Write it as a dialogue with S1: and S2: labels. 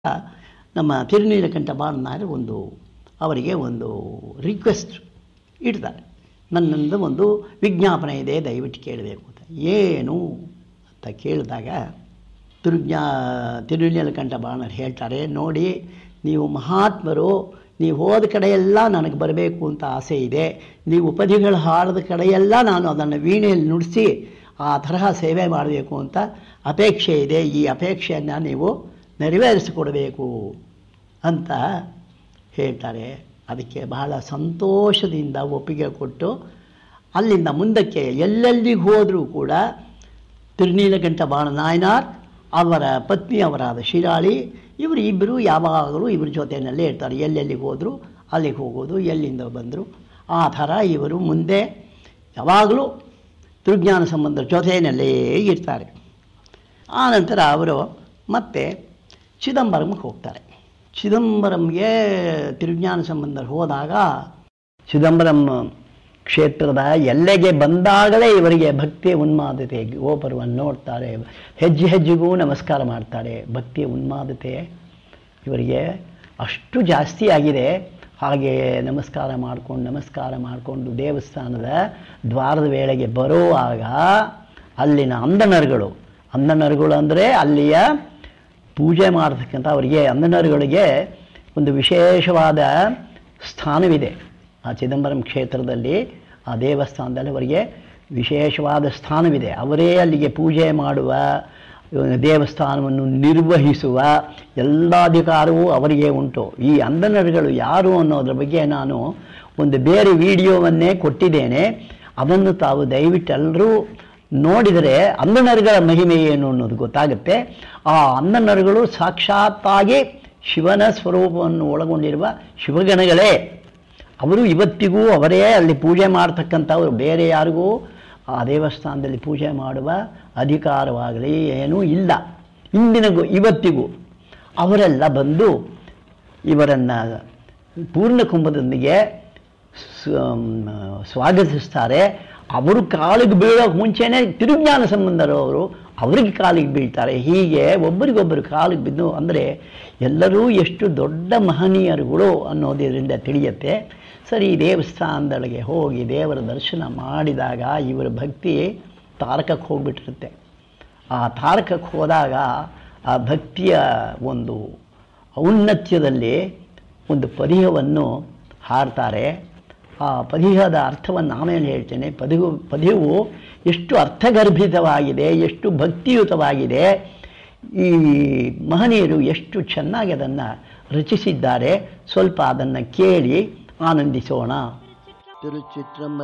S1: ನಮ್ಮ ತಿರುನೀಲಕಂಠ ಬಾಳನಾರೆ ಒಂದು ಅವರಿಗೆ ಒಂದು ರಿಕ್ವೆಸ್ಟ್ ಇಡ್ತಾರೆ ನನ್ನಿಂದ ಒಂದು ವಿಜ್ಞಾಪನೆ ಇದೆ ದಯವಿಟ್ಟು ಕೇಳಬೇಕು ಅಂತ ಏನು ಅಂತ ಕೇಳಿದಾಗ ತಿರುಜ್ಞಾ ತಿರುನೀಲಕಂಠ ಬಾಣರು ಹೇಳ್ತಾರೆ ನೋಡಿ ನೀವು ಮಹಾತ್ಮರು ನೀವು ಹೋದ ಕಡೆಯೆಲ್ಲ ನನಗೆ ಬರಬೇಕು ಅಂತ ಆಸೆ ಇದೆ ನೀವು ಉಪಧಿಗಳು ಹಾಡದ ಕಡೆಯೆಲ್ಲ ನಾನು ಅದನ್ನು ವೀಣೆಯಲ್ಲಿ ನುಡಿಸಿ ಆ ತರಹ ಸೇವೆ ಮಾಡಬೇಕು ಅಂತ ಅಪೇಕ್ಷೆ ಇದೆ ಈ ಅಪೇಕ್ಷೆಯನ್ನು ನೀವು ನೆರವೇರಿಸಿಕೊಡಬೇಕು ಅಂತ ಹೇಳ್ತಾರೆ ಅದಕ್ಕೆ ಬಹಳ ಸಂತೋಷದಿಂದ ಒಪ್ಪಿಗೆ ಕೊಟ್ಟು ಅಲ್ಲಿಂದ ಮುಂದಕ್ಕೆ ಎಲ್ಲೆಲ್ಲಿಗೆ ಹೋದರೂ ಕೂಡ ತಿರುನೀಲಕಂಠ ಬಾಣ ನಾಯನಾರ್ ಅವರ ಪತ್ನಿ ಅವರಾದ ಶಿರಾಳಿ ಇವರು ಇಬ್ಬರು ಯಾವಾಗಲೂ ಇವ್ರ ಜೊತೆಯಲ್ಲೇ ಇರ್ತಾರೆ ಎಲ್ಲೆಲ್ಲಿಗೆ ಹೋದರೂ ಅಲ್ಲಿಗೆ ಹೋಗೋದು ಎಲ್ಲಿಂದ ಬಂದರು ಆ ಥರ ಇವರು ಮುಂದೆ ಯಾವಾಗಲೂ ತಿರುಜ್ಞಾನ ಸಂಬಂಧರ ಜೊತೆಯಲ್ಲೇ ಇರ್ತಾರೆ ಆನಂತರ ಅವರು ಮತ್ತೆ ಚಿದಂಬರಂಗೆ ಹೋಗ್ತಾರೆ ಚಿದಂಬರಂಗೆ ತಿರುಜ್ಞಾನ ಸಂಬಂಧರು ಹೋದಾಗ ಚಿದಂಬರಂ ಕ್ಷೇತ್ರದ ಎಲ್ಲೆಗೆ ಬಂದಾಗಲೇ ಇವರಿಗೆ ಭಕ್ತಿಯ ಉನ್ಮಾದತೆ ಗೋಪುರವನ್ನು ನೋಡ್ತಾರೆ ಹೆಜ್ಜೆ ಹೆಜ್ಜೆಗೂ ನಮಸ್ಕಾರ ಮಾಡ್ತಾರೆ ಭಕ್ತಿಯ ಉನ್ಮಾದತೆ ಇವರಿಗೆ ಅಷ್ಟು ಜಾಸ್ತಿ ಆಗಿದೆ ಹಾಗೆ ನಮಸ್ಕಾರ ಮಾಡಿಕೊಂಡು ನಮಸ್ಕಾರ ಮಾಡಿಕೊಂಡು ದೇವಸ್ಥಾನದ ದ್ವಾರದ ವೇಳೆಗೆ ಬರುವಾಗ ಅಲ್ಲಿನ ಅಂದನರುಗಳು ಅಂದನರುಗಳು ಅಂದರೆ ಅಲ್ಲಿಯ ಪೂಜೆ ಮಾಡತಕ್ಕಂಥ ಅವರಿಗೆ ಅಂದನರುಗಳಿಗೆ ಒಂದು ವಿಶೇಷವಾದ ಸ್ಥಾನವಿದೆ ಆ ಚಿದಂಬರಂ ಕ್ಷೇತ್ರದಲ್ಲಿ ಆ ದೇವಸ್ಥಾನದಲ್ಲಿ ಅವರಿಗೆ ವಿಶೇಷವಾದ ಸ್ಥಾನವಿದೆ ಅವರೇ ಅಲ್ಲಿಗೆ ಪೂಜೆ ಮಾಡುವ ದೇವಸ್ಥಾನವನ್ನು ನಿರ್ವಹಿಸುವ ಎಲ್ಲ ಅಧಿಕಾರವೂ ಅವರಿಗೆ ಉಂಟು ಈ ಅಂದನರುಗಳು ಯಾರು ಅನ್ನೋದ್ರ ಬಗ್ಗೆ ನಾನು ಒಂದು ಬೇರೆ ವಿಡಿಯೋವನ್ನೇ ಕೊಟ್ಟಿದ್ದೇನೆ ಅದನ್ನು ತಾವು ದಯವಿಟ್ಟು ಎಲ್ಲರೂ ನೋಡಿದರೆ ಅಂದನರುಗಳ ಮಹಿಮೆ ಏನು ಅನ್ನೋದು ಗೊತ್ತಾಗುತ್ತೆ ಆ ಅಂದನರುಗಳು ಸಾಕ್ಷಾತ್ತಾಗಿ ಶಿವನ ಸ್ವರೂಪವನ್ನು ಒಳಗೊಂಡಿರುವ ಶಿವಗಣಗಳೇ ಅವರು ಇವತ್ತಿಗೂ ಅವರೇ ಅಲ್ಲಿ ಪೂಜೆ ಮಾಡ್ತಕ್ಕಂಥವ್ರು ಬೇರೆ ಯಾರಿಗೂ ಆ ದೇವಸ್ಥಾನದಲ್ಲಿ ಪೂಜೆ ಮಾಡುವ ಅಧಿಕಾರವಾಗಲಿ ಏನೂ ಇಲ್ಲ ಇಂದಿನಗೂ ಇವತ್ತಿಗೂ ಅವರೆಲ್ಲ ಬಂದು ಇವರನ್ನು ಪೂರ್ಣ ಕುಂಭದೊಂದಿಗೆ ಸ್ವಾಗತಿಸ್ತಾರೆ ಅವರು ಕಾಲಿಗೆ ಬೀಳೋಕೆ ಮುಂಚೆನೇ ತಿರುಜ್ಞಾನ ಸಂಬಂಧರು ಅವರು ಅವರಿಗೆ ಕಾಲಿಗೆ ಬೀಳ್ತಾರೆ ಹೀಗೆ ಒಬ್ಬರಿಗೊಬ್ಬರು ಕಾಲಿಗೆ ಬಿದ್ದು ಅಂದರೆ ಎಲ್ಲರೂ ಎಷ್ಟು ದೊಡ್ಡ ಮಹನೀಯರುಗಳು ಅನ್ನೋದರಿಂದ ತಿಳಿಯುತ್ತೆ ಸರಿ ದೇವಸ್ಥಾನದೊಳಗೆ ಹೋಗಿ ದೇವರ ದರ್ಶನ ಮಾಡಿದಾಗ ಇವರ ಭಕ್ತಿ ತಾರಕಕ್ಕೆ ಹೋಗ್ಬಿಟ್ಟಿರುತ್ತೆ ಆ ತಾರಕಕ್ಕೆ ಹೋದಾಗ ಆ ಭಕ್ತಿಯ ಒಂದು ಔನ್ನತ್ಯದಲ್ಲಿ ಒಂದು ಪದಿಯವನ್ನು ಹಾಡ್ತಾರೆ ಆ ಪದಿಹದ ಅರ್ಥವನ್ನು ಆಮೇಲೆ ಹೇಳ್ತೇನೆ ಪದಿವು ಪದಿವು ಎಷ್ಟು ಅರ್ಥಗರ್ಭಿತವಾಗಿದೆ ಎಷ್ಟು ಭಕ್ತಿಯುತವಾಗಿದೆ ಈ ಮಹನೀಯರು ಎಷ್ಟು ಚೆನ್ನಾಗಿ ಅದನ್ನು ರಚಿಸಿದ್ದಾರೆ ಸ್ವಲ್ಪ ಅದನ್ನು ಕೇಳಿ ಆನಂದಿಸೋಣ ತಿರುಚಿತ್ರಮ್ಮ